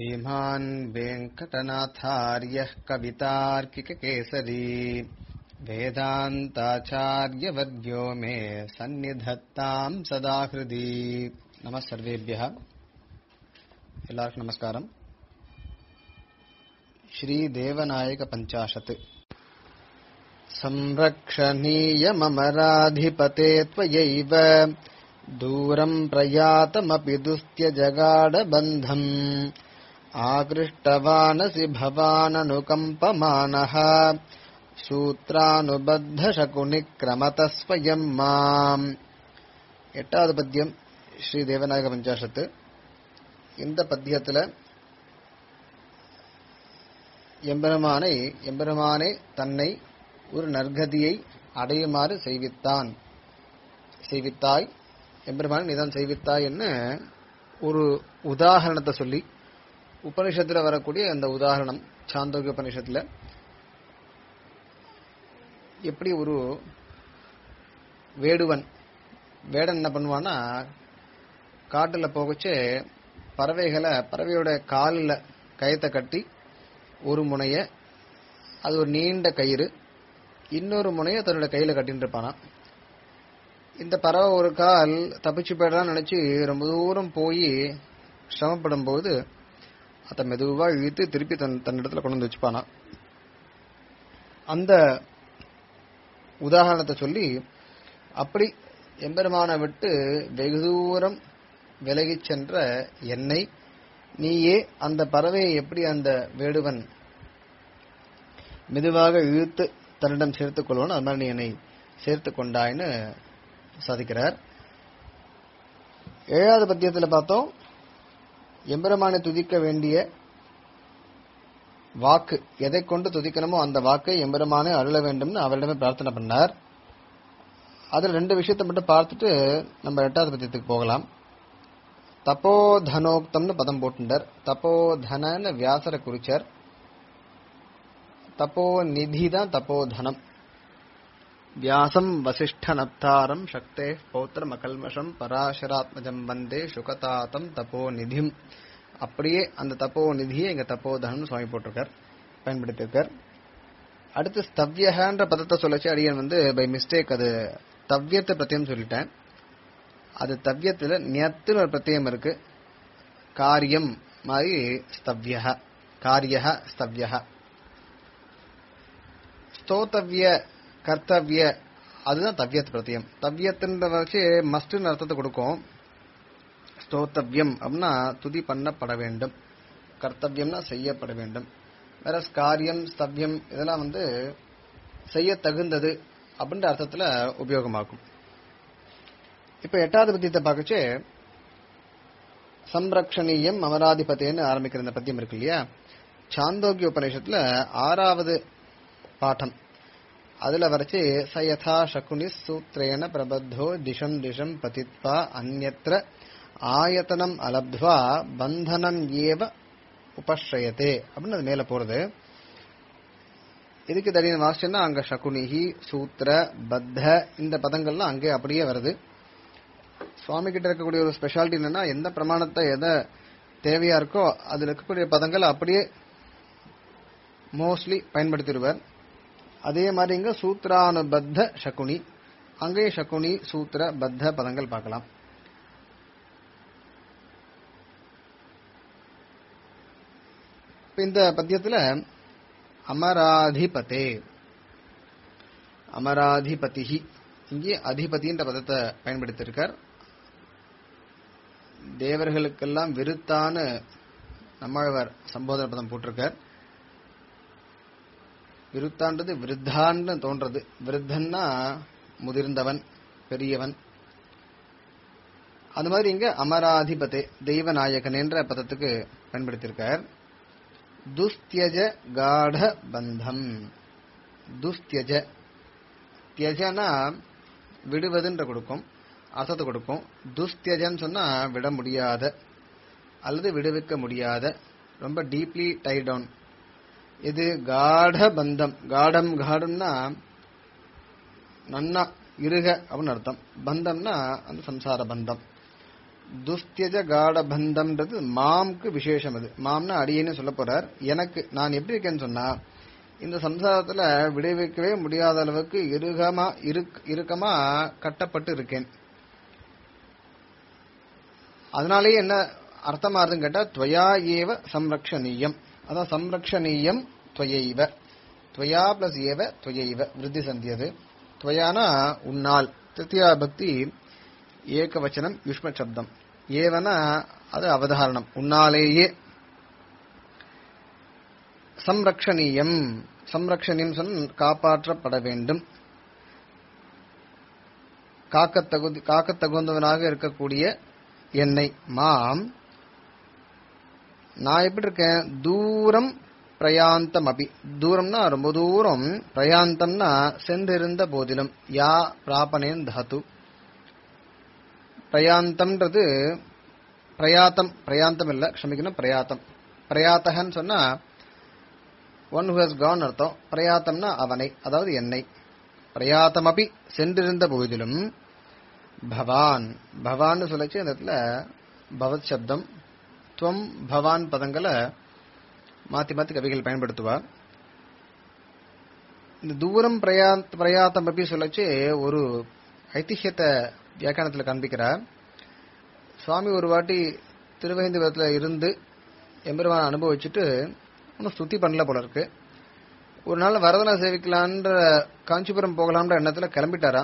श्रीमान् वेङ्कटनाथार्यः कवितार्किककेसरी वेदान्ताचार्यवर्यो मे सन्निधत्ताम् सदा हृदि नमः सर्वेभ्यः எல்லாருக்கும் நமஸ்காரம் ஸ்ரீதேவநாயக பஞ்சாஷத் संरक्षणीयममराधिपते त्वयैव दूरम् प्रयातमपि दुस्त्यजगाडबन्धम् आकृष्टवानसि भवाननुकम्पमानः சூத்ரானுபத்தசகுனிக்கிரமத ஸ்வயம் மாம் எட்டாவது பத்தியம் ஸ்ரீ தேவநாயக பஞ்சாஷத்து இந்த பத்தியத்துல எம்பெருமானை எம்பெருமானே தன்னை ஒரு நற்கதியை அடையுமாறு செய்வித்தான் செய்வித்தாய் எம்பெருமான் நீதான் செய்வித்தாய் என்ன ஒரு உதாரணத்தை சொல்லி உபனிஷத்துல வரக்கூடிய அந்த உதாரணம் சாந்தோக்கிய உபனிஷத்துல எப்படி ஒரு வேடுவன் வேடன் என்ன பண்ணுவான்னா காட்டுல போகச்சு பறவைகளை பறவையோட காலில் கயத்தை கட்டி ஒரு முனைய அது ஒரு நீண்ட கயிறு இன்னொரு முனைய தன்னோட கையில கட்டின்னு இருப்பானா இந்த பறவை ஒரு கால் தப்பிச்சு போயிடலாம்னு நினைச்சு ரொம்ப தூரம் போய் சிரமப்படும் போது அதை மெதுவா இழுத்து திருப்பி தன் தன்னிடத்துல கொண்டு வந்து வச்சுப்பானா அந்த உதாரணத்தை சொல்லி அப்படி எம்பெருமானை விட்டு வெகு தூரம் விலகிச் சென்ற என்னை நீயே அந்த பறவையை எப்படி அந்த வேடுவன் மெதுவாக இழுத்து தன்னிடம் சேர்த்துக் கொள்வான் அது மாதிரி நீ என்னை சேர்த்து கொண்டாய்னு சாதிக்கிறார் ஏழாவது பத்தியத்துல பார்த்தோம் எம்பெருமானை துதிக்க வேண்டிய வாக்கு எதை கொண்டு துதிக்கணுமோ அந்த வாக்கை எம்பெருமானை அருள வேண்டும்னு அவரிடமே பிரார்த்தனை பண்ணார் அதுல ரெண்டு விஷயத்தை மட்டும் பார்த்துட்டு நம்ம எட்டாவது பத்தியத்துக்கு போகலாம் தப்போதனோக்தம்னு பதம் போட்டுண்டார் தப்போதனன்னு வியாசரை குறிச்சார் தப்போ நிதி தான் தப்போதனம் வியாசம் வசிஷ்ட நப்தாரம் சக்தே பௌத்திரம் அகல்மஷம் பராசராத்மஜம் வந்தே சுகதாத்தம் தப்போ நிதிம் அப்படியே அந்த தப்போ நிதியை எங்க தப்போதனம் சுவாமி போட்டிருக்கார் பயன்படுத்தியிருக்கார் அடுத்து ஸ்தவ்யன்ற பதத்தை சொல்லச்சு அடியன் வந்து பை மிஸ்டேக் அது தவ்யத்தை பிரத்தியம் சொல்லிட்டேன் அது தவ்யத்துல நியத்துன்னு ஒரு பிரத்தியம் இருக்கு காரியம் மாதிரி ஸ்தவ்ய காரிய ஸ்தவ்ய ஸ்தோத்தவ்ய கர்த்தவ்ய அதுதான் தவ்யத் பிரத்தியம் தவ்யத்துன்ற வச்சு மஸ்ட்னு அர்த்தத்தை கொடுக்கும் ஸ்தோத்தவ்யம் அப்படின்னா துதி பண்ணப்பட வேண்டும் கர்த்தவியம்னா செய்யப்பட வேண்டும் வேற காரியம் ஸ்தவ்யம் இதெல்லாம் வந்து செய்ய தகுந்தது அப்படின்ற அர்த்தத்துல உபயோகமாகும் இப்ப எட்டாவது பத்தியத்தை பார்க்கச்சு சம்ரக்ஷணீயம் அமராதிபத்தேன்னு ஆரம்பிக்கிற இந்த பத்தியம் இருக்கு இல்லையா சாந்தோக்கிய உபநிஷத்துல ஆறாவது பாடம் அதுல வரைச்சு சயதா சகுனி சூத்ரேன பிரபத்தோ திஷம் திஷம் பதித்வா அந்நத்திர ஆயத்தனம் அலப்துவா பந்தனம் ஏவ உபஸ்ரயத்தே அப்படின்னு அது மேல போறது இதுக்கு தடியன் வாசிச்சோம்னா அங்க சகுனிஹி சூத்திர பத்த இந்த பதங்கள்லாம் அங்கே அப்படியே வருது சுவாமி கிட்ட இருக்கக்கூடிய ஒரு ஸ்பெஷாலிட்டி என்னன்னா எந்த பிரமாணத்தை எதை தேவையா இருக்கோ அதுல இருக்கக்கூடிய பதங்கள் அப்படியே மோஸ்ட்லி பயன்படுத்திடுவார் அதே மாதிரி இங்க சூத்ரானுபத்த சகுனி அங்கே சகுனி சூத்திர பத்த பதங்கள் பார்க்கலாம் இந்த பத்தியத்துல அமராதிபதே அமராதிபதிஹி இங்கே அதிபதின்ற பதத்தை பயன்படுத்தியிருக்கார் தேவர்களுக்கெல்லாம் விருத்தான நம்மாழ்வார் சம்போதன பதம் போட்டிருக்கார் விருத்தான்றது விருத்தான்னு தோன்றது விருத்தன்னா முதிர்ந்தவன் பெரியவன் அது மாதிரி இங்க அமராதிபதே தெய்வநாயகன் என்ற பதத்துக்கு பயன்படுத்தியிருக்கார் துஸ்தியஜ காட பந்தம் துஸ்தியஜ தியஜனா விடுவதுன்ற கொடுக்கும் அசத்து கொடுக்கும் துஸ்தியஜன்னு சொன்னா விட முடியாத அல்லது விடுவிக்க முடியாத ரொம்ப டீப்லி டை டவுன் இது காட பந்தம் காடம் காடம்னா நன்னா இருக அப்படின்னு அர்த்தம் பந்தம்னா அந்த சம்சார பந்தம் துஸ்தியஜ காடபந்தம்ன்றது மாம்க்கு விசேஷம் அது மாம்னா அடியேன்னு சொல்ல போறார் எனக்கு நான் எப்படி இருக்கேன்னு சொன்னா இந்த சம்சாரத்துல விடுவிக்கவே முடியாத அளவுக்கு இறுகமா இருக்- இறுக்கமா கட்டப்பட்டு இருக்கேன் அதனாலேயே என்ன அர்த்தமாறுதுன்னு கேட்டா துவயா ஏவ சம்ரக்ஷணீயம் அதான் சம்ரக்ஷணீயம் துவயைவ துவயா பிளஸ் ஏவ துவயைவ விருத்தி சந்தியது துவயானா உன்னால் திருத்தியா பக்தி ஏகவச்சனம் யுஷ்ம சப்தம் ஏவனா அது அவதாரணம் உன்னாலேயே சம்ரக்ஷணீயம் சம்ரக்ஷணியம் சொன்ன காப்பாற்றப்பட வேண்டும் காக்கத்தகு காக்கத்தகுந்தவனாக இருக்கக்கூடிய என்னை மாம் நான் எப்படி இருக்கேன் தூரம் பிரயாந்தம் அபி தூரம்னா ரொம்ப தூரம் பிரயாந்தம்னா சென்றிருந்த போதிலும் யா பிராபனேன் தாத்து பிரயாந்தம்ன்றது பிரயாத்தம் பிரயாந்தம் இல்ல க்ஷமிக்கணும் பிரயாத்தம் பிரயாத்தகன்னு சொன்னா ஒன் ஹூ ஹஸ் கான் அர்த்தம் பிரயாத்தம்னா அவனை அதாவது என்னை பிரயாத்தம் அபி சென்றிருந்த போதிலும் பவான் பவான்னு சொல்லச்சு அந்த இடத்துல பவத் சப்தம் துவம் பவான் பதங்களை மாத்தி மாத்தி கவிகள் பயன்படுத்துவா இந்த தூரம் பிரயா பிரயாத்தம் அப்படி சொல்லச்சு ஒரு ஐதிஹ்யத்தை வியாக்கியானத்தில் காண்பிக்கிறார் சுவாமி ஒரு வாட்டி திருவேந்திபுரத்துல இருந்து எம்பெருமான அனுபவிச்சுட்டு ஒன்றும் ஸ்துதி பண்ணல போல இருக்கு ஒரு நாள் வரதனை சேவிக்கலான்ற காஞ்சிபுரம் போகலாம்ன்ற எண்ணத்துல கிளம்பிட்டாராம்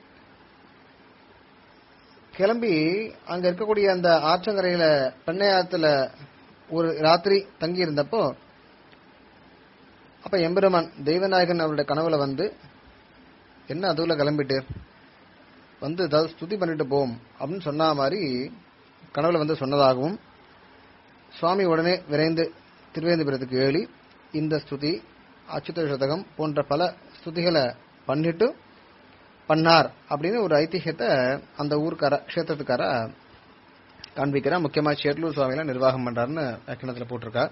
கிளம்பி அங்க இருக்கக்கூடிய அந்த ஆற்றங்கரையில பெண்ணையாத்துல ஒரு ராத்திரி தங்கி இருந்தப்போ அப்ப எம்பெருமான் தெய்வநாயகன் அவருடைய கனவுல வந்து என்ன அதுல கிளம்பிட்டு வந்து ஏதாவது ஸ்துதி பண்ணிட்டு போம் அப்படின்னு சொன்ன மாதிரி கனவுல வந்து சொன்னதாகவும் சுவாமி உடனே விரைந்து திருவேந்திபுரத்துக்கு ஏறி இந்த ஸ்துதி அச்சுத சதகம் போன்ற பல ஸ்துதிகளை பண்ணிட்டு பண்ணார் அப்படின்னு ஒரு ஐதிஹ்யத்தை அந்த ஊருக்கார கஷேத்திரத்துக்கார காண்பிக்கிறா முக்கியமா சேட்லூர் சுவாமிலாம் நிர்வாகம் பண்றாருன்னு வியாக்கியானத்துல போட்டிருக்கா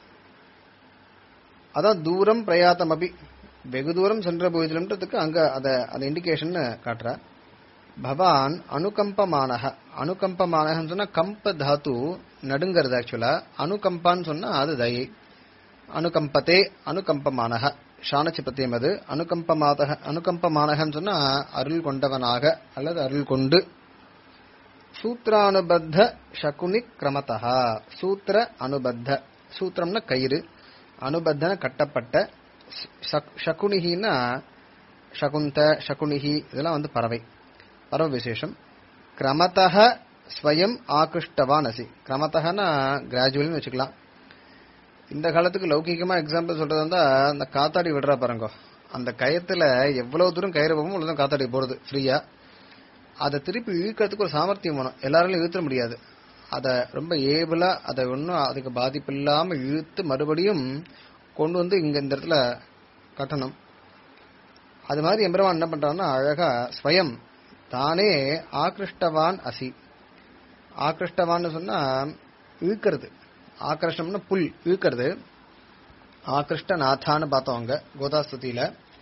அதான் தூரம் பிரயாத்தம் அபி வெகு தூரம் சென்ற போதிலும்ன்றதுக்கு அங்க அத அந்த இண்டிகேஷன் காட்டுறா பவான் அனுகம்பமானக அனுகம்பமானகன்னு சொன்னா கம்ப தாத்து நடுங்கிறது ஆக்சுவலா அனுகம்பான்னு சொன்னா அது தயை அனுகம்பத்தே அனுகம்பமானக ஷானச்சிப்பத்தியம் அது அனுகம்பமாதக அனுகம்பமானகன்னு சொன்னா அருள் கொண்டவனாக அல்லது அருள் கொண்டு சூத்ரானுபத்த சகுனி கிரமதா சூத்திர அனுபத்த சூத்திரம்னா கயிறு அனுபத்தன கட்டப்பட்ட ச- சகுனிகின்னா சகுந்த சகுனிகி இதெல்லாம் வந்து பறவை பறவை விசேஷம் கிரமத்தக ஸ்வயம் ஆகிருஷ்டவான் அசி கிரமத்தகனா கிராஜுவல்னு வச்சுக்கலாம் இந்த காலத்துக்கு லௌகிகமா எக்ஸாம்பிள் சொல்றது வந்தா அந்த காத்தாடி விடுறா பாருங்க அந்த கயத்துல எவ்வளவு தூரம் கயிறு போகும் அவ்வளவு தூரம் காத்தாடி போறது ஃப்ரீயா அதை திருப்பி இழுக்கிறதுக்கு ஒரு சாமர்த்தியம் வேணும் எல்லாராலையும் இழுத்துற முடியாது அதை ரொம்ப ஏபிளா அதை ஒன்றும் அதுக்கு பாதிப்பு இல்லாம இழுத்து மறுபடியும் கொண்டு வந்து இங்க இந்த இடத்துல கட்டணும் அது மாதிரி எம்பெருமான் என்ன பண்றான்னா அழகா ஸ்வயம் தானே ஆக்ருஷ்டவான் அசி ஆக்ருஷ்டவான்னு சொன்னா இழுக்கிறது ஆக்ருஷ்டம்னா புல் இழுக்கிறது ஆக்ருஷ்ட நாத்தான்னு பார்த்தோம் அங்க கோதாஸ்துதியில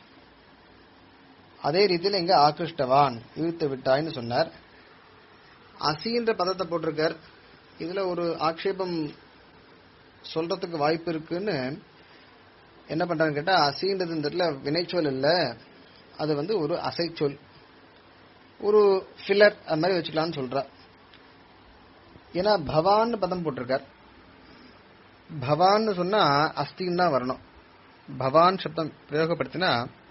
அதே ரீதியில இங்க ஆக்ருஷ்டவான் இழுத்து விட்டாய்னு சொன்னார் அசின்ற பதத்தை போட்டிருக்கார் இதுல ஒரு ஆக்ஷேபம் சொல்றதுக்கு வாய்ப்பு இருக்குன்னு என்ன பண்றான்னு கேட்டா அசின்றது இந்த இடத்துல வினைச்சொல் இல்ல அது வந்து ஒரு அசைச்சொல் ஒரு ஃபில்லர் அது மாதிரி வச்சுக்கலாம்னு சொல்றா ஏன்னா பவான்னு பதம் போட்டிருக்கார் பவான்னு சொன்னா அஸ்தின்னு தான் வரணும் பவான் சப்தம் பிரயோகப்படுத்தினா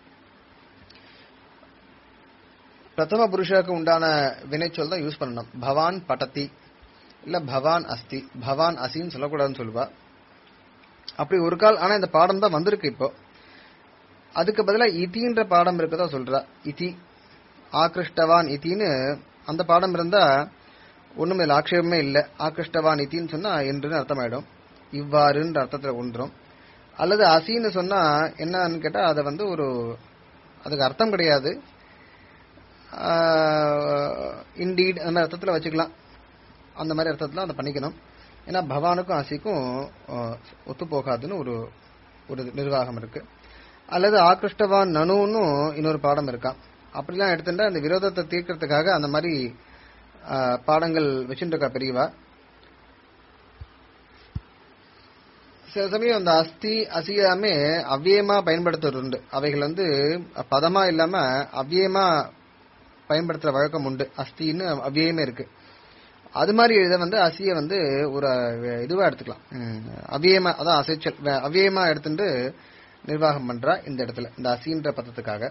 பிரதம புருஷாக்கு உண்டான வினைச்சொல் தான் யூஸ் பண்ணணும் பவான் படத்தி இல்ல பவான் அஸ்தி பவான் அசின்னு சொல்லக்கூடாதுன்னு சொல்லுவா அப்படி ஒரு கால் ஆனா இந்த பாடம் தான் வந்திருக்கு இப்போ அதுக்கு பதிலா இதின்ற பாடம் இருக்கதா சொல்றா இதி ஆக்ருஷ்டவான் இத்தின்னு அந்த பாடம் இருந்தா ஒண்ணும் இல்ல ஆக்ஷேபமே இல்ல ஆக்ருஷ்டவான் இத்தின்னு சொன்னா என்றுன்னு அர்த்தமாயிடும் இவ்வாறுன்ற அர்த்தத்துல ஒன்றும் அல்லது அசின்னு சொன்னா என்னன்னு கேட்டா அதை வந்து ஒரு அதுக்கு அர்த்தம் கிடையாது இண்டீட் அந்த மாதிரி அர்த்தத்துல வச்சுக்கலாம் அந்த மாதிரி அர்த்தத்துல அதை பண்ணிக்கணும் ஏன்னா பவானுக்கும் அசிக்கும் ஆஹ், ஒத்து போகாதுன்னு ஒரு ஒரு நிர்வாகம் இருக்கு அல்லது ஆக்ருஷ்டவான் நனுன்னு இன்னொரு பாடம் இருக்கான் அப்படிலாம் எடுத்துட்டா அந்த விரோதத்தை தீர்க்கறதுக்காக அந்த மாதிரி ஆஹ், பாடங்கள் வச்சுட்டு இருக்கா பெரியவா சில சமயம் அந்த அஸ்தி அசியாமே அவ்வியமா பயன்படுத்துறது உண்டு அவைகள் வந்து பதமா இல்லாம அவ்வியமா பயன்படுத்துற வழக்கம் உண்டு அஸ்தின்னு அவ்வியமே இருக்கு அது மாதிரி இதை வந்து அசிய வந்து ஒரு இதுவா எடுத்துக்கலாம் ம், அவ்வியமா அதான் அசைச்சல் வே- அவ்வியமா எடுத்துட்டு நிர்வாகம் பண்றா இந்த இடத்துல இந்த அசின்ற பதத்துக்காக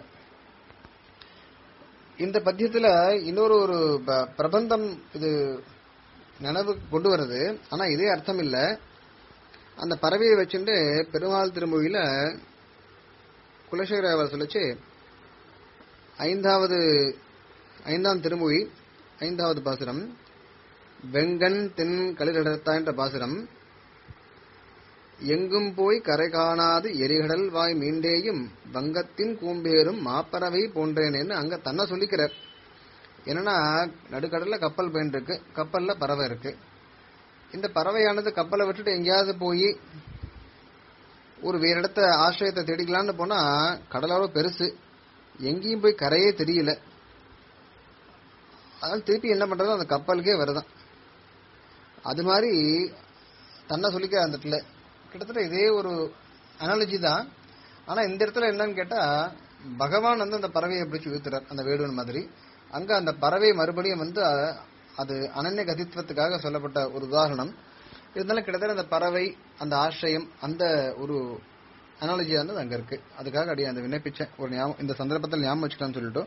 இந்த பத்தியத்துல இன்னொரு ஒரு ப- பிரபந்தம் இது நினைவுக்கு கொண்டு வருது ஆனா இதே அர்த்தம் இல்ல அந்த பறவையை வச்சுட்டு பெருமாள் திருமொழியில குலசேகர அவர் சொல்லிச்சு ஐந்தாவது ஐந்தாம் திருமொழி ஐந்தாவது பாசுரம் வெங்கண் தென் களிரடத்தா என்ற பாசுரம் எங்கும் போய் கரை காணாது எரிகடல் வாய் மீண்டேயும் வங்கத்தின் கூம்பேரும் மாப்பறவை போன்றேனேன்னு அங்க தன்னை சொல்லிக்கிறார் என்னன்னா நடுக்கடல்ல கப்பல் போயின்னு இருக்கு கப்பல்ல பறவை இருக்கு இந்த பறவையானது கப்பலை விட்டுட்டு எங்கேயாவது போய் ஒரு வேற இடத்த ஆசிரியத்தை தேடிக்கலாம்னு போனா கடலோட பெருசு எங்கேயும் போய் கரையே தெரியல அதனால திருப்பி என்ன பண்றது அந்த கப்பலுக்கே வருதான் அது மாதிரி தன்னை சொல்லிக்க அந்த இடத்துல கிட்டத்தட்ட இதே ஒரு அனாலஜி தான் ஆனா இந்த இடத்துல என்னன்னு கேட்டா பகவான் வந்து அந்த பறவையை பிடிச்சு இழுத்துறார் அந்த வேடுவன் மாதிரி அங்க அந்த பறவை மறுபடியும் வந்து அ- அது அனன்ய கதித்துவத்துக்காக சொல்லப்பட்ட ஒரு உதாரணம் இருந்தாலும் கிட்டத்தட்ட அந்த பறவை அந்த ஆசிரியம் அந்த ஒரு அனாலஜி வந்து அங்க இருக்கு அதுக்காக அடி அந்த விண்ணப்பிச்சேன் ஒரு ஞாபகம் இந்த சந்தர்ப்பத்தில் ஞாபகம் வச்சுக்கலாம்னு சொல்லிட்டு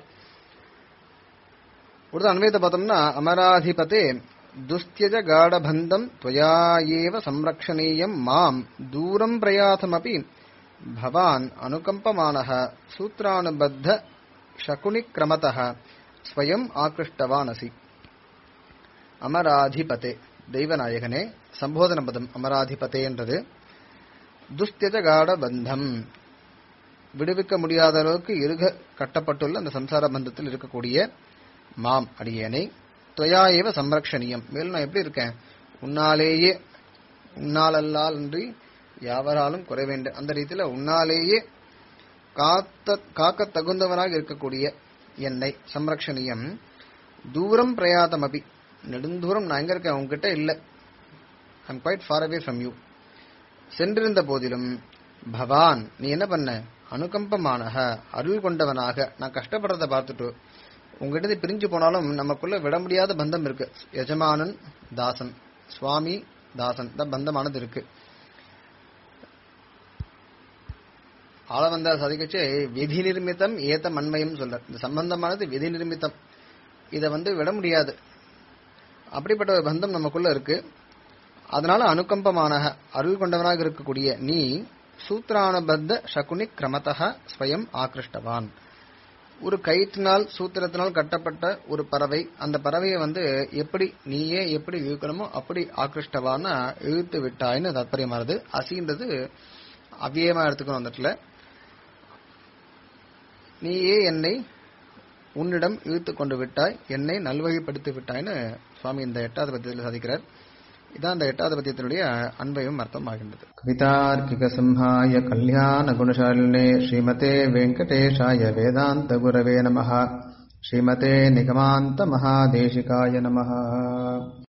ஒரு அன்வயத்தை பார்த்தோம்னா அமராதிபதே துஸ்தியஜ காடபந்தம் त्वया एव संरक्षणीयं மாம் தூரம் பிரயாதமபி பவான் அனுகம்பமானः சூத்ரானுபத்த சகுனிக்ரமதः ஸ்வயம் ஆக்ருஷ்டவானசி அமராதிபதே தெய்வநாயகனே சம்போதன பதம் அமராதிபதே என்றது துஸ்தியஜ காடபந்தம் விடுவிக்க முடியாத அளவுக்கு இருக கட்டப்பட்டுள்ள அந்த சம்சார பந்தத்தில் இருக்கக்கூடிய மாம் அடியேனை துவயா ஏவ சம்ரக்ஷணியம் மேலும் நான் எப்படி இருக்கேன் உன்னாலேயே உன்னாலல்லால் அன்றி யாவராலும் குறைவேண்ட அந்த ரீதியில உன்னாலேயே காத்த காக்க தகுந்தவனாக இருக்கக்கூடிய என்னை சம்ரக்ஷணியம் தூரம் பிரயாதம் அபி நெடுந்தூரம் நான் எங்க இருக்கேன் உங்ககிட்ட இல்ல I'm quite far away from you சென்றிருந்த போதிலும் பவான் நீ என்ன பண்ண அனுகம்பமானக அருள் கொண்டவனாக நான் கஷ்டப்படுறத பார்த்துட்டு உங்ககிட்ட இருந்து பிரிஞ்சு போனாலும் நமக்குள்ள விட முடியாத பந்தம் இருக்கு எஜமானன் தாசன் சுவாமி தாசன் தான் பந்தமானது இருக்கு ஆளவந்தார் சாதிக்கச்சே விதி நிர்மித்தம் ஏத்த மண்மயம் சொல்ற இந்த சம்பந்தமானது விதி நிர்மித்தம் இதை வந்து விட முடியாது அப்படிப்பட்ட ஒரு பந்தம் நமக்குள்ள இருக்கு அதனால அனுகம்பமான அருள் கொண்டவனாக இருக்கக்கூடிய நீ சூத்ரானுபத்த சகுனி கிரமத்தக ஸ்வயம் ஆக்ருஷ்டவான் ஒரு கயிற்றினால் சூத்திரத்தினால் கட்டப்பட்ட ஒரு பறவை அந்த பறவையை வந்து எப்படி நீயே எப்படி இழுக்கணுமோ அப்படி ஆக்ருஷ்டவான இழுத்து விட்டாய்னு தாற்பயமானது அசின்றது அவ்வியமா எடுத்துக்கணும் அந்த இடத்துல நீயே என்னை உன்னிடம் இழுத்து கொண்டு விட்டாய் என்னை நல்வழிப்படுத்தி விட்டாய்னு சுவாமி இந்த எட்டாவது பத்தியத்தில் சாதிக்கிறார் இதான் அந்த எட்டாவது பத்தியத்தினுடைய அன்பையும் அர்த்தம் ஆகின்றது கவிதார்க்கிக சிம்ஹாய கல்யாண குணசாலினே ஸ்ரீமதே வெங்கடேஷாய வேதாந்த குரவே நமஹ ஸ்ரீமதே நிகமாந்த மகாதேசிகாய நமஹ